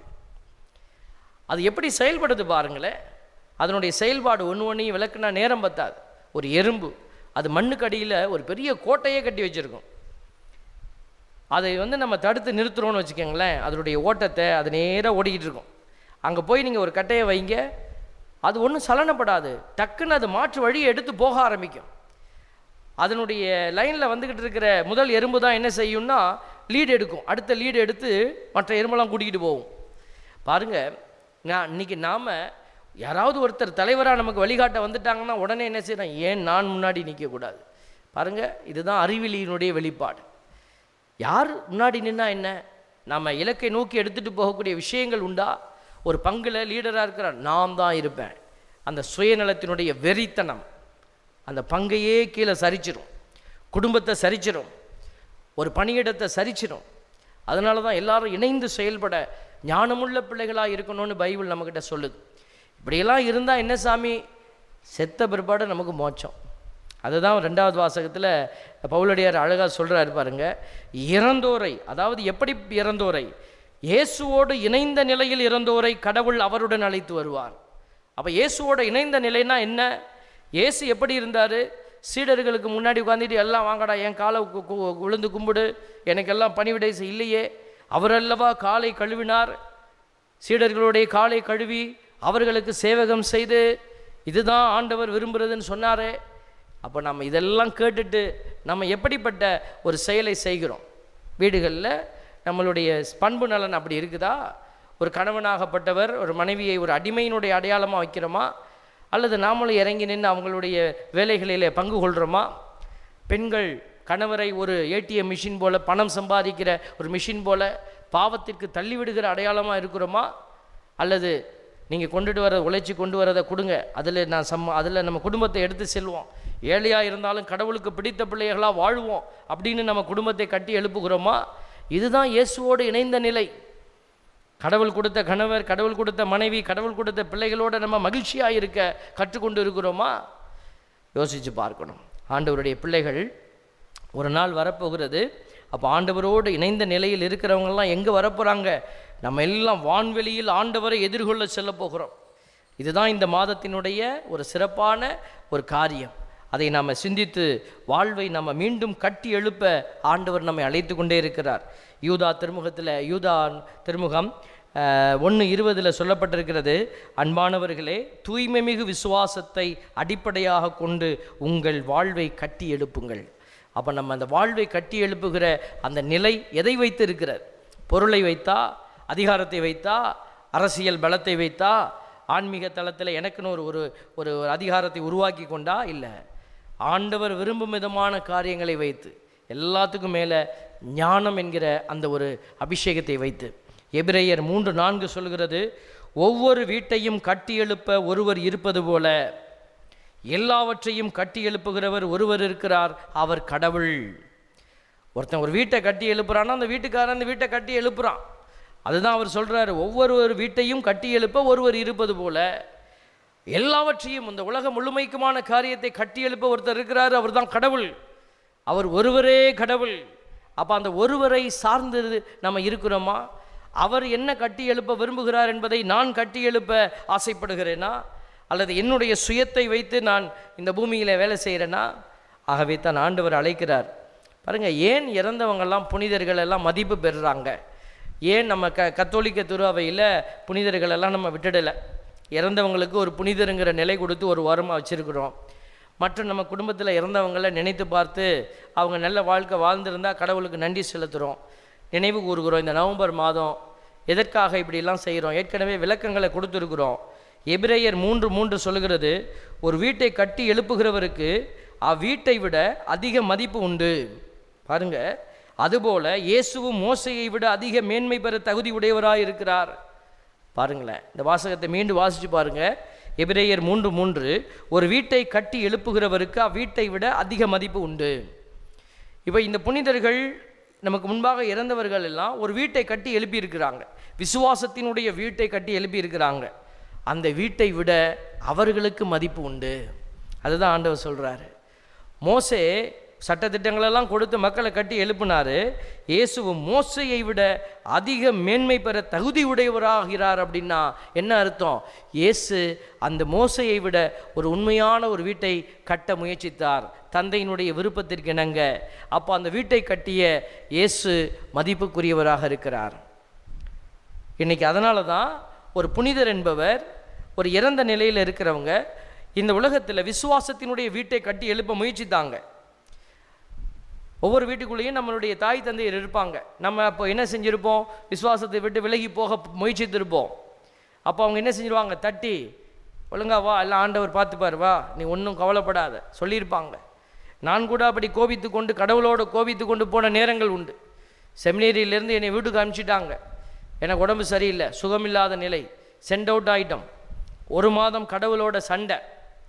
அது எப்படி செயல்படுது பாருங்களேன் அதனுடைய செயல்பாடு ஒன்று ஒன்றையும் விளக்குனா நேரம் பத்தாது ஒரு எறும்பு அது மண்ணுக்கு அடியில் ஒரு பெரிய கோட்டையே கட்டி வச்சுருக்கும் அதை வந்து நம்ம தடுத்து நிறுத்துறோம்னு வச்சுக்கோங்களேன் அதனுடைய ஓட்டத்தை அது நேராக ஓடிக்கிட்டு இருக்கும் அங்கே போய் நீங்கள் ஒரு கட்டையை வைங்க அது ஒன்றும் சலனப்படாது டக்குன்னு அது மாற்று வழியை எடுத்து போக ஆரம்பிக்கும் அதனுடைய லைனில் வந்துக்கிட்டு இருக்கிற முதல் எறும்பு தான் என்ன செய்யும்னா லீடு எடுக்கும் அடுத்த லீடு எடுத்து மற்ற எறும்பெல்லாம் கூட்டிகிட்டு போகும் பாருங்க நான் இன்னைக்கு நாம் யாராவது ஒருத்தர் தலைவராக நமக்கு வழிகாட்ட வந்துட்டாங்கன்னா உடனே என்ன செய்யணும் ஏன் நான் முன்னாடி நிற்கக்கூடாது பாருங்க இதுதான் அறிவிலியினுடைய வெளிப்பாடு யார் முன்னாடி நின்னா என்ன நம்ம இலக்கை நோக்கி எடுத்துகிட்டு போகக்கூடிய விஷயங்கள் உண்டா ஒரு பங்கில் லீடராக இருக்கிற நான் தான் இருப்பேன் அந்த சுயநலத்தினுடைய வெறித்தனம் அந்த பங்கையே கீழே சரிச்சிரும் குடும்பத்தை சரிச்சிரும் ஒரு பணியிடத்தை சரிச்சிரும் அதனால தான் எல்லாரும் இணைந்து செயல்பட ஞானமுள்ள பிள்ளைகளாக இருக்கணும்னு பைபிள் நம்மக்கிட்ட சொல்லுது இப்படியெல்லாம் இருந்தால் என்ன சாமி செத்த பிற்பாடு நமக்கு மோட்சம் அதுதான் ரெண்டாவது வாசகத்தில் பவுலடியார் அழகாக சொல்கிறாரு பாருங்க இறந்தோரை அதாவது எப்படி இறந்தோரை இயேசுவோடு இணைந்த நிலையில் இறந்தோரை கடவுள் அவருடன் அழைத்து வருவார் அப்போ இயேசுவோட இணைந்த நிலைனா என்ன இயேசு எப்படி இருந்தார் சீடர்களுக்கு முன்னாடி உட்காந்துட்டு எல்லாம் வாங்கடா என் காலை கு- கு- விழுந்து கும்பிடு எனக்கெல்லாம் பணிவிடை செய் இல்லையே அவரல்லவா காலை கழுவினார் சீடர்களுடைய காலை கழுவி அவர்களுக்கு சேவகம் செய்து இதுதான் ஆண்டவர் விரும்புகிறதுன்னு சொன்னாரே அப்போ நம்ம இதெல்லாம் கேட்டுட்டு நம்ம எப்படிப்பட்ட ஒரு செயலை செய்கிறோம் வீடுகளில் நம்மளுடைய பண்பு நலன் அப்படி இருக்குதா ஒரு கணவனாகப்பட்டவர் ஒரு மனைவியை ஒரு அடிமையினுடைய அடையாளமாக வைக்கிறோமா அல்லது நாமளும் இறங்கி நின்று அவங்களுடைய வேலைகளிலே பங்கு கொள்கிறோமா பெண்கள் கணவரை ஒரு ஏடிஎம் மிஷின் போல பணம் சம்பாதிக்கிற ஒரு மிஷின் போல பாவத்திற்கு தள்ளிவிடுகிற அடையாளமாக இருக்கிறோமா அல்லது நீங்கள் கொண்டுட்டு வர உழைச்சி கொண்டு வரதை கொடுங்க அதில் நான் சம் அதில் நம்ம குடும்பத்தை எடுத்து செல்வோம் ஏழையாக இருந்தாலும் கடவுளுக்கு பிடித்த பிள்ளைகளாக வாழ்வோம் அப்படின்னு நம்ம குடும்பத்தை கட்டி எழுப்புகிறோமா இதுதான் இயேசுவோடு இணைந்த நிலை கடவுள் கொடுத்த கணவர் கடவுள் கொடுத்த மனைவி கடவுள் கொடுத்த பிள்ளைகளோட நம்ம மகிழ்ச்சியாக இருக்க கற்றுக்கொண்டு இருக்கிறோமா யோசித்து பார்க்கணும் ஆண்டவருடைய பிள்ளைகள் ஒரு நாள் வரப்போகிறது அப்போ ஆண்டவரோடு இணைந்த நிலையில் இருக்கிறவங்கெல்லாம் எங்கே வரப்போகிறாங்க நம்ம எல்லாம் வான்வெளியில் ஆண்டவரை எதிர்கொள்ள செல்ல போகிறோம் இதுதான் இந்த மாதத்தினுடைய ஒரு சிறப்பான ஒரு காரியம் அதை நாம் சிந்தித்து வாழ்வை நம்ம மீண்டும் கட்டி எழுப்ப ஆண்டவர் நம்மை அழைத்து கொண்டே இருக்கிறார் யூதா திருமுகத்தில் யூதா திருமுகம் ஒன்று இருபதில் சொல்லப்பட்டிருக்கிறது அன்பானவர்களே தூய்மை மிகு விசுவாசத்தை அடிப்படையாக கொண்டு உங்கள் வாழ்வை கட்டி எழுப்புங்கள் அப்போ நம்ம அந்த வாழ்வை கட்டி எழுப்புகிற அந்த நிலை எதை வைத்து இருக்கிறார் பொருளை வைத்தா அதிகாரத்தை வைத்தா அரசியல் பலத்தை வைத்தா ஆன்மீக தளத்தில் எனக்குன்னு ஒரு ஒரு ஒரு அதிகாரத்தை உருவாக்கி கொண்டா இல்லை ஆண்டவர் விரும்பும் விதமான காரியங்களை வைத்து எல்லாத்துக்கும் மேலே ஞானம் என்கிற அந்த ஒரு அபிஷேகத்தை வைத்து எபிரேயர் மூன்று நான்கு சொல்கிறது ஒவ்வொரு வீட்டையும் கட்டி எழுப்ப ஒருவர் இருப்பது போல எல்லாவற்றையும் கட்டி எழுப்புகிறவர் ஒருவர் இருக்கிறார் அவர் கடவுள் ஒருத்தன் ஒரு வீட்டை கட்டி எழுப்புறான்னா அந்த வீட்டுக்காரன் அந்த வீட்டை கட்டி எழுப்புறான் அதுதான் அவர் சொல்றாரு ஒவ்வொரு ஒரு வீட்டையும் கட்டி எழுப்ப ஒருவர் இருப்பது போல எல்லாவற்றையும் இந்த உலகம் முழுமைக்குமான காரியத்தை கட்டி எழுப்ப ஒருத்தர் இருக்கிறார் அவர் தான் கடவுள் அவர் ஒருவரே கடவுள் அப்போ அந்த ஒருவரை சார்ந்து நம்ம இருக்கிறோமா அவர் என்ன கட்டி எழுப்ப விரும்புகிறார் என்பதை நான் கட்டி எழுப்ப ஆசைப்படுகிறேனா அல்லது என்னுடைய சுயத்தை வைத்து நான் இந்த பூமியில் வேலை செய்கிறேனா ஆகவே தான் ஆண்டவர் அழைக்கிறார் பாருங்க ஏன் இறந்தவங்கெல்லாம் புனிதர்கள் எல்லாம் மதிப்பு பெறுறாங்க ஏன் நம்ம க கத்தோலிக்க திருவாவையில் புனிதர்கள் எல்லாம் நம்ம விட்டுடலை இறந்தவங்களுக்கு ஒரு புனிதருங்கிற நிலை கொடுத்து ஒரு வாரமாக வச்சுருக்குறோம் மற்றும் நம்ம குடும்பத்தில் இறந்தவங்களை நினைத்து பார்த்து அவங்க நல்ல வாழ்க்கை வாழ்ந்திருந்தா கடவுளுக்கு நன்றி செலுத்துகிறோம் நினைவு கூறுகிறோம் இந்த நவம்பர் மாதம் எதற்காக இப்படிலாம் செய்கிறோம் ஏற்கனவே விளக்கங்களை கொடுத்துருக்குறோம் எபிரேயர் மூன்று மூன்று சொல்லுகிறது ஒரு வீட்டை கட்டி எழுப்புகிறவருக்கு அவ்வீட்டை விட அதிக மதிப்பு உண்டு பாருங்க அதுபோல இயேசுவும் மோசையை விட அதிக மேன்மை பெற தகுதி உடையவராய் இருக்கிறார் பாருங்களேன் இந்த வாசகத்தை மீண்டும் வாசித்து பாருங்க எபிரேயர் மூன்று மூன்று ஒரு வீட்டை கட்டி எழுப்புகிறவருக்கு அவ்வீட்டை விட அதிக மதிப்பு உண்டு இப்போ இந்த புனிதர்கள் நமக்கு முன்பாக இறந்தவர்கள் எல்லாம் ஒரு வீட்டை கட்டி எழுப்பியிருக்கிறாங்க விசுவாசத்தினுடைய வீட்டை கட்டி எழுப்பியிருக்கிறாங்க அந்த வீட்டை விட அவர்களுக்கு மதிப்பு உண்டு அதுதான் ஆண்டவர் சொல்கிறாரு மோசே சட்டத்திட்டங்களெல்லாம் கொடுத்து மக்களை கட்டி எழுப்பினாரு இயேசுவும் மோசையை விட அதிக மேன்மை பெற தகுதி உடையவராகிறார் அப்படின்னா என்ன அர்த்தம் இயேசு அந்த மோசையை விட ஒரு உண்மையான ஒரு வீட்டை கட்ட முயற்சித்தார் தந்தையினுடைய விருப்பத்திற்கு இணங்க அப்போ அந்த வீட்டை கட்டிய இயேசு மதிப்புக்குரியவராக இருக்கிறார் இன்னைக்கு அதனால தான் ஒரு புனிதர் என்பவர் ஒரு இறந்த நிலையில் இருக்கிறவங்க இந்த உலகத்தில் விசுவாசத்தினுடைய வீட்டை கட்டி எழுப்ப முயற்சித்தாங்க ஒவ்வொரு வீட்டுக்குள்ளேயும் நம்மளுடைய தாய் தந்தையர் இருப்பாங்க நம்ம அப்போ என்ன செஞ்சுருப்போம் விசுவாசத்தை விட்டு விலகி போக முயற்சித்திருப்போம் அப்போ அவங்க என்ன செஞ்சிருவாங்க தட்டி ஒழுங்கா வா எல்லாம் ஆண்டவர் பார்த்துப்பார் வா நீ ஒன்றும் கவலைப்படாத சொல்லியிருப்பாங்க நான் கூட அப்படி கோபித்து கொண்டு கடவுளோட கோபித்து கொண்டு போன நேரங்கள் உண்டு செமினேரியிலேருந்து என்னை வீட்டுக்கு அனுப்பிச்சிட்டாங்க எனக்கு உடம்பு சரியில்லை சுகமில்லாத நிலை சென்ட் அவுட் ஆகிட்டோம் ஒரு மாதம் கடவுளோட சண்டை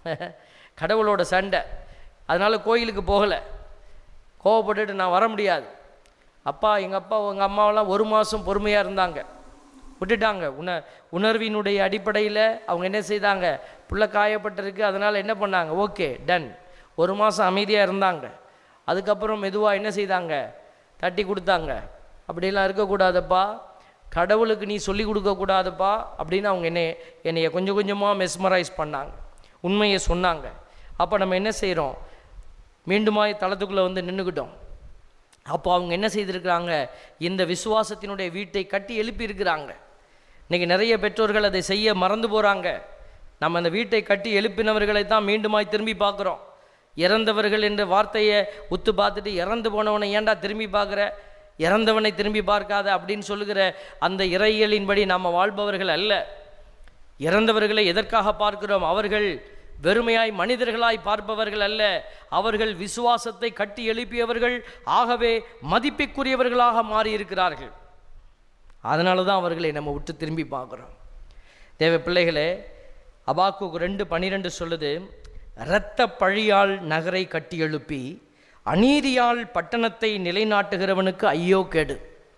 கடவுளோட சண்டை அதனால் கோயிலுக்கு போகலை கோவப்பட்டுட்டு நான் வர முடியாது அப்பா எங்கள் அப்பா எங்கள் அம்மாவெல்லாம் ஒரு மாதம் பொறுமையாக இருந்தாங்க விட்டுட்டாங்க உண உணர்வினுடைய அடிப்படையில் அவங்க என்ன செய்தாங்க புள்ள காயப்பட்டிருக்கு அதனால் என்ன பண்ணாங்க ஓகே டன் ஒரு மாதம் அமைதியாக இருந்தாங்க அதுக்கப்புறம் மெதுவாக என்ன செய்தாங்க தட்டி கொடுத்தாங்க அப்படிலாம் இருக்கக்கூடாதப்பா கடவுளுக்கு நீ சொல்லி கொடுக்கக்கூடாதுப்பா அப்படின்னு அவங்க என்னை என்னைய கொஞ்சம் கொஞ்சமாக மெஸ்மரைஸ் பண்ணாங்க உண்மையை சொன்னாங்க அப்போ நம்ம என்ன செய்கிறோம் மீண்டுமாய் தளத்துக்குள்ளே வந்து நின்றுக்கிட்டோம் அப்போ அவங்க என்ன செய்திருக்கிறாங்க இந்த விசுவாசத்தினுடைய வீட்டை கட்டி எழுப்பியிருக்கிறாங்க இன்றைக்கி நிறைய பெற்றோர்கள் அதை செய்ய மறந்து போகிறாங்க நம்ம அந்த வீட்டை கட்டி எழுப்பினவர்களை தான் மீண்டுமாய் திரும்பி பார்க்குறோம் இறந்தவர்கள் என்ற வார்த்தையை உத்து பார்த்துட்டு இறந்து போனவனை ஏன்டா திரும்பி பார்க்குற இறந்தவனை திரும்பி பார்க்காத அப்படின்னு சொல்லுகிற அந்த இறையியலின்படி நாம் வாழ்பவர்கள் அல்ல இறந்தவர்களை எதற்காக பார்க்கிறோம் அவர்கள் வெறுமையாய் மனிதர்களாய் பார்ப்பவர்கள் அல்ல அவர்கள் விசுவாசத்தை கட்டி எழுப்பியவர்கள் ஆகவே மதிப்பிற்குரியவர்களாக மாறியிருக்கிறார்கள் அதனால தான் அவர்களை நம்ம விட்டு திரும்பி பார்க்குறோம் தேவ பிள்ளைகளே அபாக்கு ரெண்டு பனிரெண்டு சொல்லுது இரத்த பழியால் நகரை கட்டி எழுப்பி அநீதியால் பட்டணத்தை நிலைநாட்டுகிறவனுக்கு ஐயோ கேடு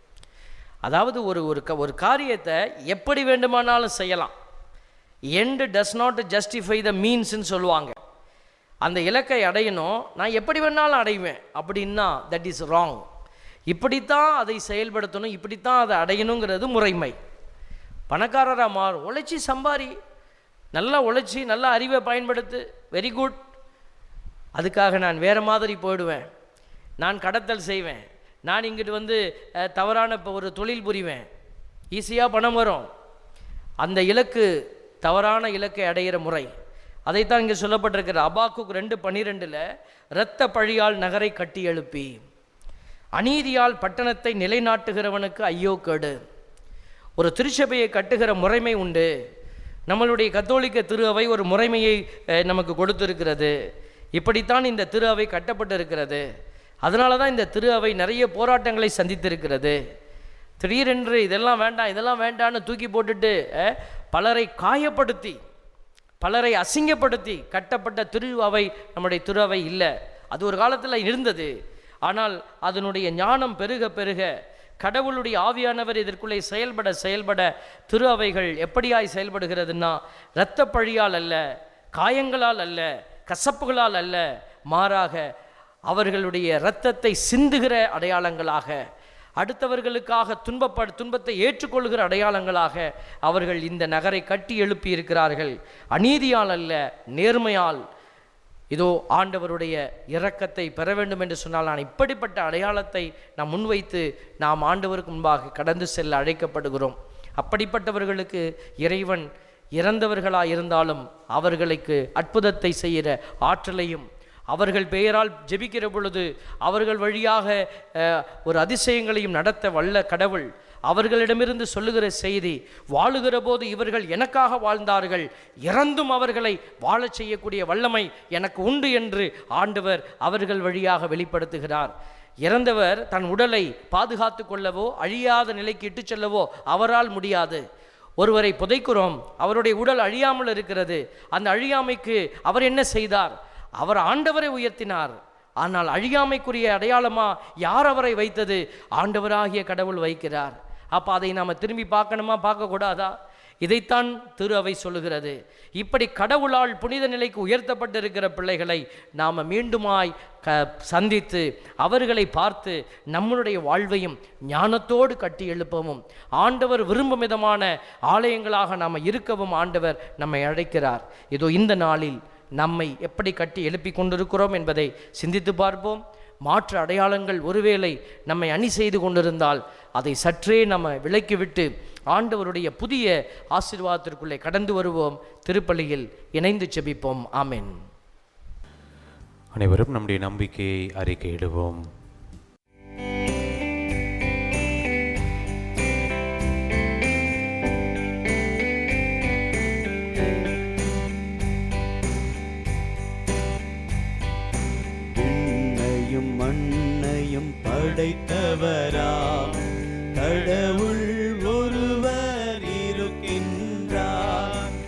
அதாவது ஒரு ஒரு க ஒரு காரியத்தை எப்படி வேண்டுமானாலும் செய்யலாம் end does not justify the மீன்ஸ்னு சொல்லுவாங்க அந்த இலக்கை அடையணும் நான் எப்படி வேணாலும் அடைவேன் அப்படின்னா தட் இஸ் ராங் இப்படித்தான் அதை செயல்படுத்தணும் இப்படித்தான் அதை அடையணுங்கிறது முறைமை பணக்காரராக மாறும் உழைச்சி சம்பாரி நல்லா உழைச்சி நல்ல அறிவை பயன்படுத்து வெரி குட் அதுக்காக நான் வேறு மாதிரி போயிடுவேன் நான் கடத்தல் செய்வேன் நான் இங்கிட்டு வந்து அஹ், தவறான இப்போ ஒரு தொழில் புரிவேன் ஈஸியாக பணம் வரும் அந்த இலக்கு தவறான இலக்கை அடையிற முறை அதைத்தான் இங்கே சொல்லப்பட்டிருக்கிற அபாக்குக்கு ரெண்டு பன்னிரெண்டில் இரத்த பழியால் நகரை கட்டி எழுப்பி அநீதியால் பட்டணத்தை நிலைநாட்டுகிறவனுக்கு ஐயோ கேடு ஒரு திருச்சபையை கட்டுகிற முறைமை உண்டு நம்மளுடைய கத்தோலிக்க திரு அவை ஒரு முறைமையை அஹ், நமக்கு கொடுத்திருக்கிறது இப்படித்தான் இந்த திரு அவை கட்டப்பட்டிருக்கிறது அதனால தான் இந்த திரு அவை நிறைய போராட்டங்களை சந்தித்திருக்கிறது திடீரென்று இதெல்லாம் வேண்டாம் இதெல்லாம் வேண்டாம்னு தூக்கி போட்டுட்டு அஹ், பலரை காயப்படுத்தி பலரை அசிங்கப்படுத்தி கட்டப்பட்ட திரு அவை நம்முடைய திரு அவை இல்லை அது ஒரு காலத்தில் இருந்தது ஆனால் அதனுடைய ஞானம் பெருக பெருக கடவுளுடைய ஆவியானவர் இதற்குள்ளே செயல்பட செயல்பட திரு அவைகள் எப்படியாய் செயல்படுகிறதுன்னா இரத்த பழியால் அல்ல காயங்களால் அல்ல கசப்புகளால் அல்ல மாறாக அவர்களுடைய இரத்தத்தை சிந்துகிற அடையாளங்களாக அடுத்தவர்களுக்காக துன்பப்பட துன்பத்தை ஏற்றுக்கொள்கிற அடையாளங்களாக அவர்கள் இந்த நகரை கட்டி எழுப்பி இருக்கிறார்கள் அநீதியால் அல்ல நேர்மையால் இதோ ஆண்டவருடைய இரக்கத்தை பெற வேண்டும் என்று சொன்னால் நான் இப்படிப்பட்ட அடையாளத்தை நாம் முன்வைத்து நாம் ஆண்டவருக்கு முன்பாக கடந்து செல்ல அழைக்கப்படுகிறோம் அப்படிப்பட்டவர்களுக்கு இறைவன் இறந்தவர்களாக இருந்தாலும் அவர்களுக்கு அற்புதத்தை செய்கிற ஆற்றலையும் அவர்கள் பெயரால் ஜெபிக்கிற பொழுது அவர்கள் வழியாக அஹ், ஒரு அதிசயங்களையும் நடத்த வல்ல கடவுள் அவர்களிடமிருந்து சொல்லுகிற செய்தி வாழுகிற போது இவர்கள் எனக்காக வாழ்ந்தார்கள் இறந்தும் அவர்களை வாழச் செய்யக்கூடிய வல்லமை எனக்கு உண்டு என்று ஆண்டவர் அவர்கள் வழியாக வெளிப்படுத்துகிறார் இறந்தவர் தன் உடலை பாதுகாத்து கொள்ளவோ அழியாத நிலைக்கு இட்டுச் செல்லவோ அவரால் முடியாது ஒருவரை புதைக்கிறோம் அவருடைய உடல் அழியாமல் இருக்கிறது அந்த அழியாமைக்கு அவர் என்ன செய்தார் அவர் ஆண்டவரை உயர்த்தினார் ஆனால் அழியாமைக்குரிய அடையாளமா யார் அவரை வைத்தது ஆண்டவராகிய கடவுள் வைக்கிறார் அப்போ அதை நாம் திரும்பி பார்க்கணுமா பார்க்கக்கூடாதா இதைத்தான் திரு அவை சொல்லுகிறது இப்படி கடவுளால் புனித நிலைக்கு உயர்த்தப்பட்டிருக்கிற பிள்ளைகளை நாம் மீண்டுமாய் க சந்தித்து அவர்களை பார்த்து நம்மளுடைய வாழ்வையும் ஞானத்தோடு கட்டி எழுப்பவும் ஆண்டவர் விரும்பும் விதமான ஆலயங்களாக நாம் இருக்கவும் ஆண்டவர் நம்மை அழைக்கிறார் இதோ இந்த நாளில் நம்மை எப்படி கட்டி எழுப்பி கொண்டிருக்கிறோம் என்பதை சிந்தித்து பார்ப்போம் மாற்று அடையாளங்கள் ஒருவேளை நம்மை அணி செய்து கொண்டிருந்தால் அதை சற்றே நம்ம விலக்கிவிட்டு ஆண்டவருடைய புதிய ஆசீர்வாதத்திற்குள்ளே கடந்து வருவோம் திருப்பலியில் இணைந்து செபிப்போம் ஆமென் அனைவரும் நம்முடைய நம்பிக்கையை அறிக்கையிடுவோம் விண்ணையும் மண்ணையும் படைத்தவரா கடவுள்